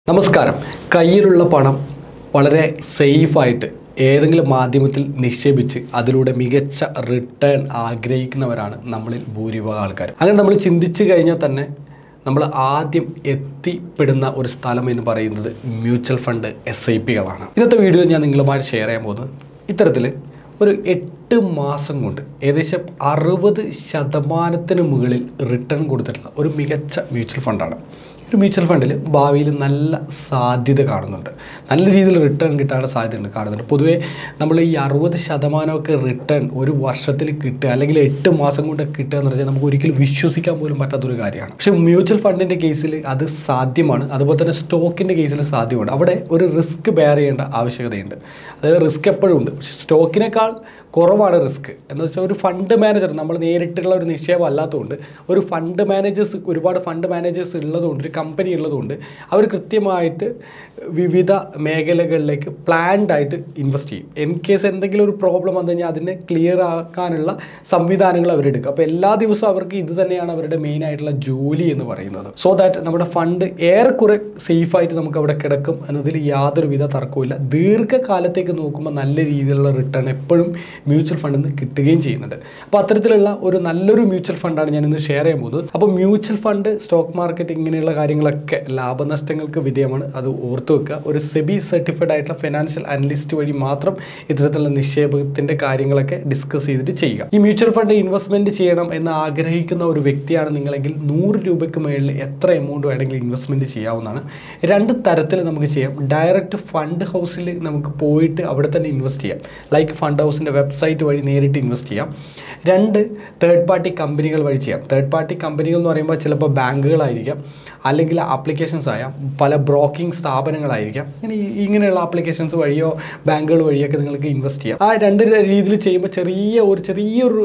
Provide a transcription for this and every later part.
നമസ്കാരം കയ്യിലുള്ള പണം വളരെ സേഫായിട്ട് ഏതെങ്കിലും മാധ്യമത്തിൽ നിക്ഷേപിച്ച് അതിലൂടെ മികച്ച റിട്ടേൺ ആഗ്രഹിക്കുന്നവരാണ് നമ്മളിൽ ഭൂരിഭാഗം ആൾക്കാർ അങ്ങനെ നമ്മൾ ചിന്തിച്ചു കഴിഞ്ഞാൽ തന്നെ നമ്മൾ ആദ്യം എത്തിപ്പെടുന്ന ഒരു സ്ഥലം എന്ന് പറയുന്നത് മ്യൂച്വൽ ഫണ്ട് എസ് ഐ പികളാണ് ഇന്നത്തെ വീഡിയോയിൽ ഞാൻ നിങ്ങളുമായി ഷെയർ ചെയ്യാൻ പോകുന്നത് ഇത്തരത്തിൽ ഒരു എട്ട് മാസം കൊണ്ട് ഏകദേശം അറുപത് ശതമാനത്തിന് മുകളിൽ റിട്ടേൺ കൊടുത്തിട്ടുള്ള ഒരു മികച്ച മ്യൂച്വൽ ഫണ്ടാണ് ഒരു മ്യൂച്വൽ ഫണ്ടിൽ ഭാവിയിൽ നല്ല സാധ്യത കാണുന്നുണ്ട് നല്ല രീതിയിൽ റിട്ടേൺ കിട്ടാനുള്ള സാധ്യതയുണ്ട് കാണുന്നുണ്ട് പൊതുവേ നമ്മൾ ഈ അറുപത് ശതമാനമൊക്കെ റിട്ടേൺ ഒരു വർഷത്തിൽ കിട്ടുക അല്ലെങ്കിൽ എട്ട് മാസം കൊണ്ട് കിട്ടുക എന്ന് പറഞ്ഞാൽ നമുക്ക് ഒരിക്കലും വിശ്വസിക്കാൻ പോലും പറ്റാത്തൊരു കാര്യമാണ് പക്ഷേ മ്യൂച്വൽ ഫണ്ടിൻ്റെ കേസിൽ അത് സാധ്യമാണ് അതുപോലെ തന്നെ സ്റ്റോക്കിൻ്റെ കേസിൽ സാധ്യമാണ് അവിടെ ഒരു റിസ്ക് ബെയർ ചെയ്യേണ്ട ആവശ്യകതയുണ്ട് അതായത് റിസ്ക് എപ്പോഴും ഉണ്ട് പക്ഷേ സ്റ്റോക്കിനേക്കാൾ കുറവാണ് റിസ്ക് എന്ന് വെച്ചാൽ ഒരു ഫണ്ട് മാനേജർ നമ്മൾ നേരിട്ടുള്ള ഒരു നിക്ഷേപം അല്ലാത്തതുകൊണ്ട് ഒരു ഫണ്ട് മാനേജേഴ്സ് ഒരുപാട് ഫണ്ട് മാനേജേഴ്സ് ഉള്ളതുകൊണ്ട് ഒരു കമ്പനി ഉള്ളതുകൊണ്ട് അവർ കൃത്യമായിട്ട് വിവിധ മേഖലകളിലേക്ക് പ്ലാൻഡ് ആയിട്ട് ഇൻവെസ്റ്റ് ചെയ്യും ഇൻ കേസ് എന്തെങ്കിലും ഒരു പ്രോബ്ലം വന്നു കഴിഞ്ഞാൽ അതിനെ ക്ലിയർ ആക്കാനുള്ള സംവിധാനങ്ങൾ അവരെടുക്കും അപ്പോൾ എല്ലാ ദിവസവും അവർക്ക് ഇത് തന്നെയാണ് അവരുടെ മെയിൻ ആയിട്ടുള്ള ജോലി എന്ന് പറയുന്നത് സോ ദാറ്റ് നമ്മുടെ ഫണ്ട് ഏറെക്കുറെ സേഫായിട്ട് നമുക്ക് അവിടെ കിടക്കും എന്നതിൽ യാതൊരുവിധ തർക്കവുമില്ല ദീർഘകാലത്തേക്ക് നോക്കുമ്പോൾ നല്ല രീതിയിലുള്ള റിട്ടേൺ എപ്പോഴും മ്യൂച്വൽ ഫണ്ടിൽ നിന്ന് കിട്ടുകയും ചെയ്യുന്നുണ്ട് അപ്പോൾ അത്തരത്തിലുള്ള ഒരു നല്ലൊരു മ്യൂച്വൽ ഫണ്ടാണ് ഞാൻ ഇന്ന് ഷെയർ ചെയ്യാൻ പോകുന്നത് അപ്പോൾ മ്യൂച്വൽ ഫണ്ട് സ്റ്റോക്ക് മാർക്കറ്റ് ഇങ്ങനെയുള്ള കാര്യങ്ങളൊക്കെ ലാഭനഷ്ടങ്ങൾക്ക് വിധേയമാണ് അത് ഓർത്ത് വെക്കുക ഒരു സെബി സർട്ടിഫൈഡ് ആയിട്ടുള്ള ഫിനാൻഷ്യൽ അനലിസ്റ്റ് വഴി മാത്രം ഇത്തരത്തിലുള്ള നിക്ഷേപത്തിൻ്റെ കാര്യങ്ങളൊക്കെ ഡിസ്കസ് ചെയ്തിട്ട് ചെയ്യുക ഈ മ്യൂച്വൽ ഫണ്ട് ഇൻവെസ്റ്റ്മെൻറ്റ് ചെയ്യണം എന്ന് ആഗ്രഹിക്കുന്ന ഒരു വ്യക്തിയാണ് നിങ്ങളെങ്കിൽ നൂറ് രൂപയ്ക്ക് മുകളിൽ എത്ര എമൗണ്ട് വേണമെങ്കിലും ഇൻവെസ്റ്റ്മെൻറ്റ് ചെയ്യാവുന്നതാണ് രണ്ട് തരത്തിൽ നമുക്ക് ചെയ്യാം ഡയറക്റ്റ് ഫണ്ട് ഹൗസിൽ നമുക്ക് പോയിട്ട് അവിടെ തന്നെ ഇൻവെസ്റ്റ് ചെയ്യാം ലൈക്ക് ഫണ്ട് ഹൗസിൻ്റെ വെബ്സൈറ്റ് വഴി നേരിട്ട് ഇൻവെസ്റ്റ് ചെയ്യാം രണ്ട് തേർഡ് പാർട്ടി കമ്പനികൾ വഴി ചെയ്യാം തേർഡ് പാർട്ടി കമ്പനികൾ എന്ന് പറയുമ്പോൾ ചിലപ്പോൾ ബാങ്കുകളായിരിക്കാം അല്ലെങ്കിൽ ആപ്ലിക്കേഷൻസ് ആയാം പല ബ്രോക്കിംഗ് സ്ഥാപനങ്ങളായിരിക്കാം അങ്ങനെ ഈ- ഇങ്ങനെയുള്ള ആപ്ലിക്കേഷൻസ് വഴിയോ ബാങ്കുകൾ വഴിയൊക്കെ നിങ്ങൾക്ക് ഇൻവെസ്റ്റ് ചെയ്യാം ആ രണ്ട് രീതിയിൽ ചെയ്യുമ്പോൾ ചെറിയ ഒരു ചെറിയൊരു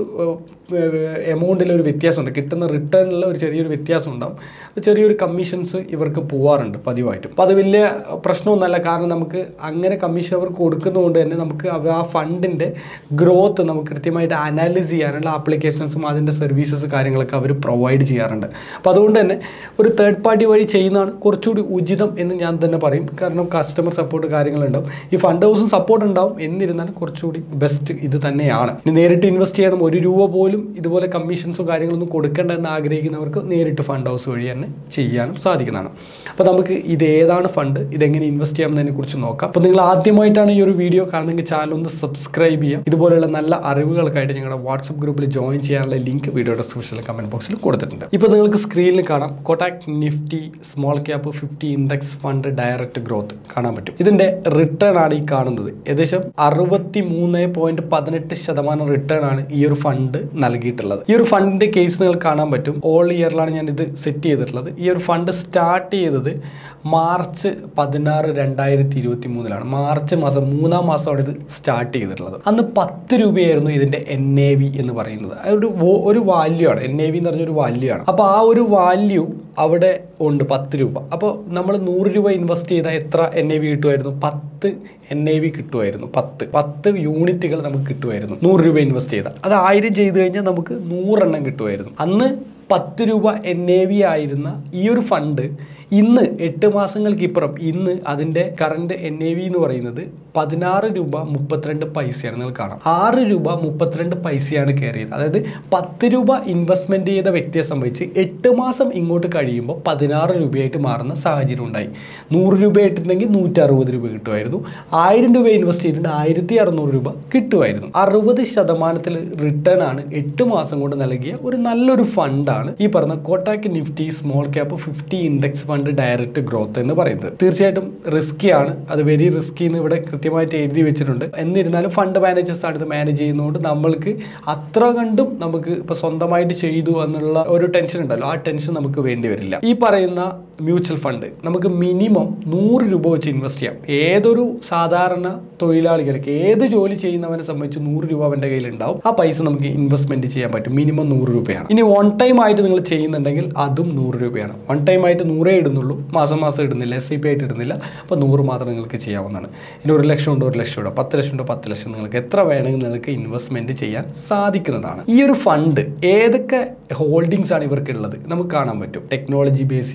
എമൗണ്ടിൽ ഒരു വ്യത്യാസമുണ്ട് കിട്ടുന്ന റിട്ടേണിൽ ഒരു ചെറിയൊരു വ്യത്യാസം ഉണ്ടാവും ചെറിയൊരു കമ്മീഷൻസ് ഇവർക്ക് പോവാറുണ്ട് പതിവായിട്ടും അപ്പോൾ അത് വലിയ പ്രശ്നമൊന്നുമല്ല കാരണം നമുക്ക് അങ്ങനെ കമ്മീഷൻ അവർക്ക് കൊടുക്കുന്നതുകൊണ്ട് തന്നെ നമുക്ക് അവ- ആ ഫണ്ടിൻ്റെ ഗ്രോത്ത് നമുക്ക് കൃത്യമായിട്ട് അനാലിസ് ചെയ്യാനുള്ള ആപ്ലിക്കേഷൻസും അതിൻ്റെ സർവീസസ് കാര്യങ്ങളൊക്കെ അവർ പ്രൊവൈഡ് ചെയ്യാറുണ്ട് അപ്പോൾ അതുകൊണ്ട് തന്നെ ഒരു തേർഡ് പാർട്ടി വഴി ചെയ്യുന്നതാണ് കുറച്ചുകൂടി ഉചിതം എന്ന് ഞാൻ തന്നെ പറയും കാരണം കസ്റ്റമർ സപ്പോർട്ട് കാര്യങ്ങളുണ്ടാവും ഈ ഫണ്ട് ഹൗസും സപ്പോർട്ട് ഉണ്ടാവും എന്നിരുന്നാലും കുറച്ചുകൂടി ബെസ്റ്റ് ഇത് തന്നെയാണ് ഇനി നേരിട്ട് ഇൻവെസ്റ്റ് ചെയ്യണം ഒരു രൂപ പോലും ഇതുപോലെ കമ്മീഷൻസോ കാര്യങ്ങളൊന്നും കൊടുക്കേണ്ട എന്ന് ആഗ്രഹിക്കുന്നവർക്ക് നേരിട്ട് ഫണ്ട് ഹൗസ് വഴി തന്നെ ചെയ്യാനും സാധിക്കുന്നതാണ് അപ്പോൾ നമുക്ക് ഇത് ഏതാണ് ഫണ്ട് ഇതെങ്ങനെ ഇൻവെസ്റ്റ് ചെയ്യാമെന്നതിനെ കുറിച്ച് നോക്കാം അപ്പോൾ നിങ്ങൾ ആദ്യമായിട്ടാണ് ഈ ഒരു വീഡിയോ കാണുന്നെങ്കിൽ ചാനൽ ഒന്ന് സബ്സ്ക്രൈബ് ചെയ്യാം ഇതുപോലെയുള്ള നല്ല അറിവുകൾക്കായിട്ട് ഞങ്ങളുടെ വാട്സപ്പ് ഗ്രൂപ്പിൽ ജോയിൻ ചെയ്യാനുള്ള ലിങ്ക് വീഡിയോ ഡിസ്ക്രിപ്ഷനിൽ കമൻറ്റ് ബോക്സിൽ കൊടുത്തിട്ടുണ്ട് ഇപ്പോൾ നിങ്ങൾക്ക് സ്ക്രീനിൽ കാണാം Kotak Nifty small cap fifty index fund direct growth കാണാൻ പറ്റും ഇതിൻ്റെ റിട്ടേൺ ആണ് ഈ കാണുന്നത് ഏകദേശം അറുപത്തി മൂന്ന് പോയിന്റ് പതിനെട്ട് ശതമാനം റിട്ടേൺ ആണ് ഈ ഒരു ഫണ്ട് നൽകിയിട്ടുള്ളത് ഈ ഒരു ഫണ്ടിന്റെ കേസ് നിങ്ങൾ കാണാൻ പറ്റും ഓൾ ഇയറിലാണ് ഞാൻ ഇത് സെറ്റ് ചെയ്തിട്ടുള്ളത് ഈ ഒരു ഫണ്ട് സ്റ്റാർട്ട് ചെയ്തത് മാർച്ച് പതിനാറ് രണ്ടായിരത്തി ഇരുപത്തി മൂന്നിലാണ് മാർച്ച് മാസം മൂന്നാം മാസമാണ് ഇത് സ്റ്റാർട്ട് ചെയ്തിട്ടുള്ളത് അന്ന് പത്ത് രൂപയായിരുന്നു ഇതിന്റെ എൻ എ വി എന്ന് പറയുന്നത് അത് ഒരു വോ- ഒരു വാല്യൂ ആണ് എൻ എ വി എന്ന് പറഞ്ഞൊരു വാല്യൂ ആണ് അപ്പോൾ ആ ഒരു വാല്യൂ അവിടെ ഉണ്ട് പത്ത് രൂപ അപ്പോൾ നമ്മൾ നൂറ് രൂപ ഇൻവെസ്റ്റ് ചെയ്താൽ എത്ര എൻ എ വി കിട്ടുമായിരുന്നു പത്ത് എൻ എ വി കിട്ടുമായിരുന്നു പത്ത് പത്ത് യൂണിറ്റുകൾ നമുക്ക് കിട്ടുമായിരുന്നു നൂറ് രൂപ ഇൻവെസ്റ്റ് ചെയ്താൽ അത് ആയിരം ചെയ്ത് കഴിഞ്ഞാൽ നമുക്ക് നൂറെണ്ണം കിട്ടുമായിരുന്നു അന്ന് പത്ത് രൂപ എൻ എ വി ആയിരുന്ന ഈ ഒരു ഫണ്ട് ഇന്ന് എട്ട് മാസങ്ങൾക്ക് ഇപ്പുറം ഇന്ന് അതിൻ്റെ കറണ്ട് എൻ എ വി എന്ന് പറയുന്നത് പതിനാറ് രൂപ മുപ്പത്തിരണ്ട് പൈസയാണ് നിങ്ങൾ കാണാം ആറ് രൂപ മുപ്പത്തിരണ്ട് പൈസയാണ് കയറിയത് അതായത് പത്ത് രൂപ ഇൻവെസ്റ്റ്മെൻറ്റ് ചെയ്ത വ്യക്തിയെ സംബന്ധിച്ച് എട്ട് മാസം ഇങ്ങോട്ട് കഴിയുമ്പോൾ പതിനാറ് രൂപയായിട്ട് മാറുന്ന സാഹചര്യം ഉണ്ടായി നൂറ് രൂപ ഇട്ടിട്ടുണ്ടെങ്കിൽ നൂറ്റി അറുപത് രൂപ കിട്ടുമായിരുന്നു ആയിരം രൂപ ഇൻവെസ്റ്റ് ചെയ്തിട്ടുണ്ടെങ്കിൽ ആയിരത്തി അറുന്നൂറ് രൂപ കിട്ടുമായിരുന്നു അറുപത് ശതമാനത്തിൽ റിട്ടേൺ ആണ് എട്ട് മാസം കൊണ്ട് നൽകിയ ഒരു നല്ലൊരു ഫണ്ടാണ് ഈ പറഞ്ഞ Kotak Nifty small cap fifty index fund direct growth എന്ന് പറയുന്നത് തീർച്ചയായിട്ടും റിസ്കി ആണ് അത് വെരി റിസ്കി എന്ന് ഇവിടെ കൃത്യമായിട്ട് എഴുതി വെച്ചിട്ടുണ്ട് എന്നിരുന്നാലും ഫണ്ട് മാനേജേഴ്സ് ആണ് ഇത് മാനേജ് ചെയ്യുന്നതുകൊണ്ട് നമ്മൾക്ക് അത്ര കണ്ടും നമുക്ക് ഇപ്പൊ സ്വന്തമായിട്ട് ചെയ്തു എന്നുള്ള ഒരു ടെൻഷൻ ഉണ്ടല്ലോ ആ ടെൻഷൻ നമുക്ക് വേണ്ടി വരില്ല ഈ പറയുന്ന മ്യൂച്വൽ ഫണ്ട് നമുക്ക് മിനിമം നൂറ് രൂപ വെച്ച് ഇൻവെസ്റ്റ് ചെയ്യാം ഏതൊരു സാധാരണ തൊഴിലാളികൾക്ക് ഏത് ജോലി ചെയ്യുന്നവനെ സംബന്ധിച്ച് നൂറ് രൂപ അവൻ്റെ കയ്യിൽ ഉണ്ടാവും ആ പൈസ നമുക്ക് ഇൻവെസ്റ്റ്മെന്റ് ചെയ്യാൻ പറ്റും മിനിമം നൂറ് രൂപയാണ് ഇനി വൺ ടൈം ആയിട്ട് നിങ്ങൾ ചെയ്യുന്നുണ്ടെങ്കിൽ അതും നൂറ് രൂപയാണ് വൺ ടൈം ആയിട്ട് നൂറേ ഇടുന്നുള്ളൂ മാസം മാസം ഇടുന്നില്ല എസ് ഐ പി ആയിട്ട് ഇടുന്നില്ല അപ്പോൾ നൂറ് മാത്രം നിങ്ങൾക്ക് ചെയ്യാവുന്നതാണ് ഇനി ഒരു ലക്ഷം ഉണ്ട് ഒരു ലക്ഷം ഉണ്ട് പത്ത് ലക്ഷം ഉണ്ട് പത്ത് ലക്ഷം നിങ്ങൾക്ക് എത്ര വേണമെങ്കിൽ നിങ്ങൾക്ക് ഇൻവെസ്റ്റ്മെന്റ് ചെയ്യാൻ സാധിക്കുന്നതാണ് ഈ ഒരു ഫണ്ട് ഏതൊക്കെ ഹോൾഡിങ്സ് ആണ് ഇവർക്കുള്ളത് നമുക്ക് കാണാൻ പറ്റും ടെക്നോളജി ബേസ് ചെയ്തിട്ടുള്ള കമ്പനി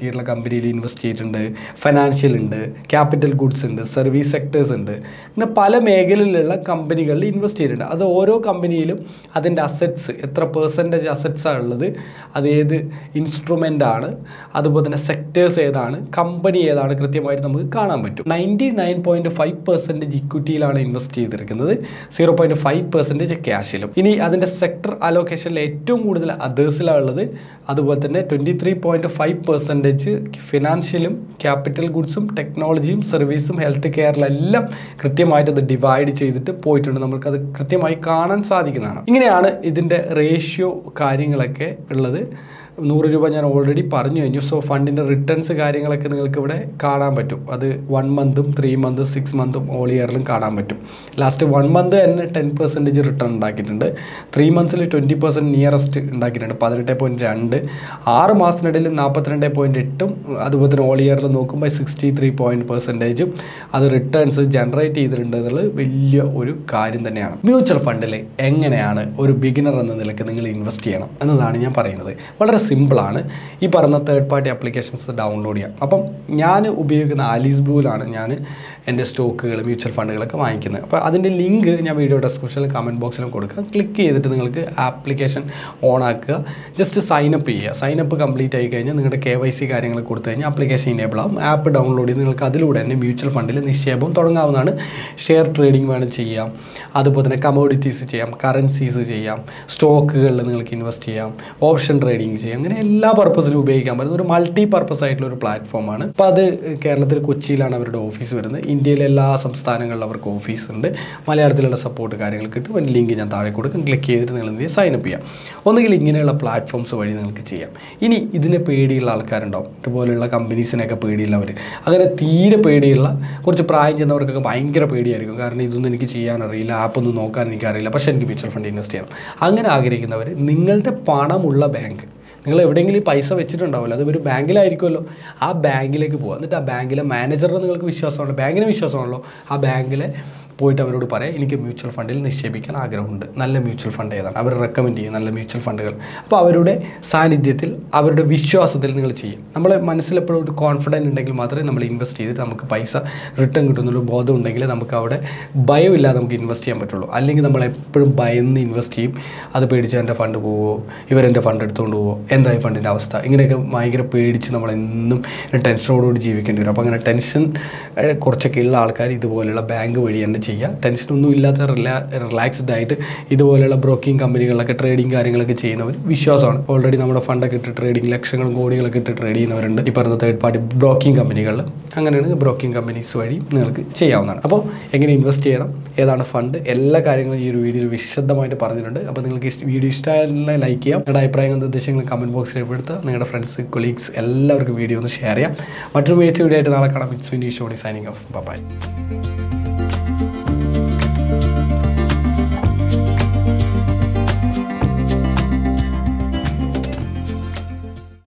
കമ്പനിയിൽ ഇൻവെസ്റ്റ് ചെയ്തിട്ടുണ്ട് ഫിനാൻഷ്യൽ ഉണ്ട് ക്യാപിറ്റൽ ഗുഡ്സ് ഉണ്ട് സർവീസ് സെക്ടേഴ്സ് ഉണ്ട് അങ്ങനെ പല മേഖലയിലുള്ള കമ്പനികളിൽ ഇൻവെസ്റ്റ് ചെയ്തിട്ടുണ്ട് അത് ഓരോ കമ്പനിയിലും അതിൻ്റെ അസറ്റ്സ് എത്ര പെർസെൻറ്റേജ് അസറ്റ്സാണ് ഉള്ളത് അത് ഏത് ഇൻസ്ട്രുമെൻ്റ് ആണ് അതുപോലെ തന്നെ സെക്ടേഴ്സ് ഏതാണ് കമ്പനി ഏതാണ് കൃത്യമായിട്ട് നമുക്ക് കാണാൻ പറ്റും ninety nine point five percentage ഇക്വിറ്റിയിലാണ് ഇൻവെസ്റ്റ് ചെയ്തിരിക്കുന്നത് സീറോ പോയിൻറ്റ് ഫൈവ് പെർസെൻറ്റേജ് ക്യാഷിലും ഇനി അതിൻ്റെ സെക്ടർ അലോക്കേഷനിൽ ഏറ്റവും കൂടുതൽ അതേഴ്സിലാണ് ഉള്ളത് അതുപോലെ തന്നെ twenty three point five percentage ഫിനാൻഷ്യലും ക്യാപിറ്റൽ ഗുഡ്സും ടെക്നോളജിയും സർവീസും ഹെൽത്ത് കെയറിലെല്ലാം കൃത്യമായിട്ട് അത് ഡിവൈഡ് ചെയ്തിട്ട് പോയിട്ടുണ്ട് നമുക്കത് കൃത്യമായി കാണാൻ സാധിക്കുന്നതാണ് ഇങ്ങനെയാണ് ഇതിൻ്റെ റേഷ്യോ കാര്യങ്ങളൊക്കെ ഉള്ളത് നൂറ് രൂപ ഞാൻ ഓൾറെഡി പറഞ്ഞു കഴിഞ്ഞു സോ ഫണ്ടിൻ്റെ റിട്ടേൺസ് കാര്യങ്ങളൊക്കെ നിങ്ങൾക്ക് ഇവിടെ കാണാൻ പറ്റും അത് വൺ മന്തും ത്രീ മന്തും സിക്സ് മന്തും ഓൾ ഇയറിലും കാണാൻ പറ്റും ലാസ്റ്റ് വൺ മന്ത് തന്നെ ടെൻ പെർസെൻറ്റേജ് റിട്ടേൺ ഉണ്ടാക്കിയിട്ടുണ്ട് ത്രീ മന്ത്സിൽ ട്വൻറ്റി പെർസെൻറ്റ് നിയറസ്റ്റ് ഉണ്ടാക്കിയിട്ടുണ്ട് പതിനെട്ട് പോയിൻറ്റ് രണ്ട് ആറ് മാസത്തിനിടയിൽ നാൽപ്പത്തിരണ്ട് പോയിൻറ്റ് എട്ടും അതുപോലെ തന്നെ ഓൾ ഇയറിൽ നോക്കുമ്പോൾ സിക്സ്റ്റി ത്രീ പോയിൻറ്റ് പെർസെൻറ്റേജും അത് റിട്ടേൺസ് ജനറേറ്റ് ചെയ്തിട്ടുണ്ട് എന്നുള്ളത് വലിയ ഒരു കാര്യം തന്നെയാണ് മ്യൂച്വൽ ഫണ്ടിൽ എങ്ങനെയാണ് ഒരു ബിഗിനർ എന്ന നിലയ്ക്ക് നിങ്ങൾ ഇൻവെസ്റ്റ് ചെയ്യണം എന്നതാണ് ഞാൻ പറയുന്നത് വളരെ സിമ്പിളാണ് ഈ പറഞ്ഞ തേർഡ് പാർട്ടി ആപ്ലിക്കേഷൻസ് ഡൗൺലോഡ് ചെയ്യാം അപ്പം ഞാൻ ഉപയോഗിക്കുന്ന ആലീസ് ബ്ലൂവിലാണ് ഞാൻ എൻ്റെ സ്റ്റോക്കുകൾ മ്യൂച്വൽ ഫണ്ടുകളൊക്കെ വാങ്ങിക്കുന്നത് അപ്പോൾ അതിൻ്റെ ലിങ്ക് ഞാൻ വീഡിയോ ഡിസ്ക്രിപ്ഷനിൽ കമൻറ്റ് ബോക്സിലും കൊടുക്കാം ക്ലിക്ക് ചെയ്തിട്ട് നിങ്ങൾക്ക് ആപ്ലിക്കേഷൻ ഓൺ ആക്കുക ജസ്റ്റ് സൈൻ അപ്പ് ചെയ്യുക സൈൻ അപ്പ് കംപ്ലീറ്റ് ആയി കഴിഞ്ഞാൽ നിങ്ങളുടെ കെ വൈ സി കാര്യങ്ങൾ കൊടുത്തു കഴിഞ്ഞാൽ ആപ്ലിക്കേഷൻ ഇനേബിൾ ആവും ആപ്പ് ഡൗൺലോഡ് ചെയ്ത് നിങ്ങൾക്ക് അതിലൂടെ തന്നെ മ്യൂച്വൽ ഫണ്ടിൽ നിക്ഷേപം തുടങ്ങാവുന്നതാണ് ഷെയർ ട്രേഡിംഗ് വേണം ചെയ്യാം അതുപോലെ തന്നെ കമോഡിറ്റീസ് ചെയ്യാം കറൻസീസ് ചെയ്യാം സ്റ്റോക്കുകളിൽ നിങ്ങൾക്ക് ഇൻവെസ്റ്റ് ചെയ്യാം ഓപ്ഷൻ ട്രേഡിംഗ് ചെയ്യാം അങ്ങനെ എല്ലാ പർപ്പസിലും ഉപയോഗിക്കാൻ പറ്റുന്ന ഒരു മൾട്ടി പർപ്പസ് ആയിട്ടുള്ള ഒരു പ്ലാറ്റ്ഫോമാണ് അപ്പോൾ അത് കേരളത്തിൽ കൊച്ചിയിലാണ് അവരുടെ ഓഫീസ് വരുന്നത് ഇന്ത്യയിലെ എല്ലാ സംസ്ഥാനങ്ങളിലും അവർക്ക് ഓഫീസ് ഉണ്ട് മലയാളത്തിലുള്ള സപ്പോർട്ട് കാര്യങ്ങൾ കിട്ടും അതിൻ്റെ ലിങ്ക് ഞാൻ താഴെ കൊടുക്കും ക്ലിക്ക് ചെയ്തിട്ട് നിങ്ങൾ എന്ത് ചെയ്യുക സൈൻ അപ്പ് ചെയ്യാം ഒന്നുകിൽ ഇങ്ങനെയുള്ള പ്ലാറ്റ്ഫോംസ് വഴി നിങ്ങൾക്ക് ചെയ്യാം ഇനി ഇതിനെ പേടിയുള്ള ആൾക്കാരുണ്ടാവും ഇതുപോലെയുള്ള കമ്പനീസിനെയൊക്കെ പേടിയുള്ളവർ അങ്ങനെ തീരെ പേടിയുള്ള കുറച്ച് പ്രായം ചെന്നവർക്കൊക്കെ ഭയങ്കര പേടിയായിരിക്കും കാരണം ഇതൊന്നും എനിക്ക് ചെയ്യാൻ അറിയില്ല ആപ്പൊന്നും നോക്കാൻ എനിക്കറിയില്ല പക്ഷേ എനിക്ക് മ്യൂച്വൽ ഫണ്ട് ഇൻവെസ്റ്റ് ചെയ്യണം അങ്ങനെ ആഗ്രഹിക്കുന്നവർ നിങ്ങളുടെ പണമുള്ള ബാങ്ക് നിങ്ങൾ എവിടെയെങ്കിലും ഈ പൈസ വെച്ചിട്ടുണ്ടാവില്ല അത് ഒരു ബാങ്കിലായിരിക്കുമല്ലോ ആ ബാങ്കിലേക്ക് പോകുക എന്നിട്ട് ആ ബാങ്കിലെ മാനേജറിനെ നിങ്ങൾക്ക് വിശ്വാസമാണല്ലോ ബാങ്കിന് വിശ്വാസമാണല്ലോ ആ ബാങ്കിലെ പോയിട്ട് അവരോട് പറയാം എനിക്ക് മ്യൂച്വൽ ഫണ്ടിൽ നിക്ഷേപിക്കാൻ ആഗ്രഹമുണ്ട് നല്ല മ്യൂച്വൽ ഫണ്ട് ഏതാണ് അവർ റെക്കമെൻഡ് ചെയ്യും നല്ല മ്യൂച്വൽ ഫണ്ടുകൾ അപ്പോൾ അവരുടെ സാന്നിധ്യത്തിൽ അവരുടെ വിശ്വാസത്തിൽ നിങ്ങൾ ചെയ്യും നമ്മളെ മനസ്സിലെപ്പോഴും ഒരു കോൺഫിഡൻറ്റ് ഉണ്ടെങ്കിൽ മാത്രമേ നമ്മൾ ഇൻവെസ്റ്റ് ചെയ്തിട്ട് നമുക്ക് പൈസ റിട്ടേൺ കിട്ടുന്നൊരു ബോധം ഉണ്ടെങ്കിൽ നമുക്ക് അവിടെ ഭയമില്ലാതെ നമുക്ക് ഇൻവെസ്റ്റ് ചെയ്യാൻ പറ്റുള്ളൂ അല്ലെങ്കിൽ നമ്മൾ എപ്പോഴും ഭയന്ന് ഇൻവെസ്റ്റ് ചെയ്യും അത് പേടിച്ച് എൻ്റെ ഫണ്ട് പോവോ ഇവരെൻ്റെ ഫണ്ട് എടുത്തുകൊണ്ട് പോവോ എന്തായി ഫണ്ടിൻ്റെ അവസ്ഥ ഇങ്ങനെയൊക്കെ ഭയങ്കര പേടിച്ച് നമ്മൾ എന്നും ടെൻഷനോടുകൂടി ജീവിക്കേണ്ടി വരും അപ്പോൾ അങ്ങനെ ടെൻഷൻ ഏഹ്, കുറച്ചൊക്കെ ഉള്ള ആൾക്കാർ ഇതുപോലെയുള്ള ബാങ്ക് വഴി തന്നെ ചെയ്യുക ടെൻഷനൊന്നും ഇല്ലാത്ത റിലാ റിലാക്സ്ഡ് ആയിട്ട് ഇതുപോലെയുള്ള ബ്രോക്കിംഗ് കമ്പനികളിലൊക്കെ ട്രേഡിംഗ് കാര്യങ്ങളൊക്കെ ചെയ്യുന്നവർ വിശ്വാസമാണ് ഓൾറെഡി നമ്മുടെ ഫണ്ടൊക്കെ ഇട്ട് ട്രേഡിംഗ് ലക്ഷങ്ങളും കോടികളൊക്കെ ഇട്ട് ട്രേഡ് ചെയ്യുന്നവരുണ്ട് ഈ പറഞ്ഞ തേർഡ് പാർട്ടി ബ്രോക്കിംഗ് കമ്പനികളിൽ അങ്ങനെയാണ് ബ്രോക്കിംഗ് കമ്പനീസ് വഴി നിങ്ങൾക്ക് ചെയ്യാവുന്നതാണ് അപ്പോൾ എങ്ങനെ ഇൻവെസ്റ്റ് ചെയ്യണം ഏതാണ് ഫണ്ട് എല്ലാ കാര്യങ്ങളും ഈ ഒരു വീഡിയോയിൽ വിശദമായിട്ട് പറഞ്ഞിട്ടുണ്ട് അപ്പോൾ നിങ്ങൾക്ക് ഇഷ്ട വീഡിയോ ഇഷ്ടമായാലും ലൈക്ക് ചെയ്യാം നിങ്ങളുടെ അഭിപ്രായങ്ങളും നിർദ്ദേശങ്ങളും കമൻറ്റ് ബോക്സിൽ രേഖപ്പെടുത്തുക നിങ്ങളുടെ ഫ്രണ്ട്സ് കൊളീഗ്സ് എല്ലാവർക്കും വീഡിയോ ഒന്ന് ഷെയർ ചെയ്യാം മറ്റൊരു മികച്ച വീഡിയോ ആയിട്ട് നാളെ കാണാം ഇറ്റ്സ് വിൻഡി ഷോണി സൈനിങ് ഓഫ് ബൈ